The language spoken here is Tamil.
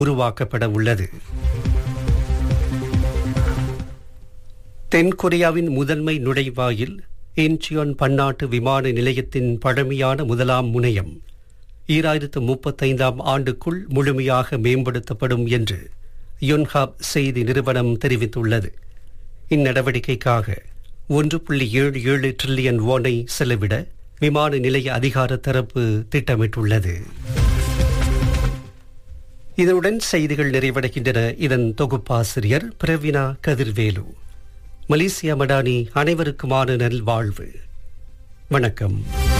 உருவாக்கப்பட உள்ளது தென்கொரியாவின் முதன்மை நுழைவாயில் இன்ச்சியோன் பன்னாட்டு விமான நிலையத்தின் பழமையான முதலாம் முனையம் ஈராயிரத்து முப்பத்தைந்தாம் ஆண்டுக்குள் முழுமையாக மேம்படுத்தப்படும் என்று யுன்ஹாப் செய்தி நிறுவனம் தெரிவித்துள்ளது இந்நடவடிக்கைக்காக ஒன்று புள்ளி ஏழு ஏழு டிரில்லியன் ஓனை செலவிட விமான நிலைய அதிகார தரப்பு திட்டமிட்டுள்ளது இதனுடன் செய்திகள் நிறைவடைகின்றன இதன் தொகுப்பாசிரியர் பிரவினா கதிர்வேலு மலேசியா மடானி அனைவருக்குமான நல்வாழ்வு வணக்கம்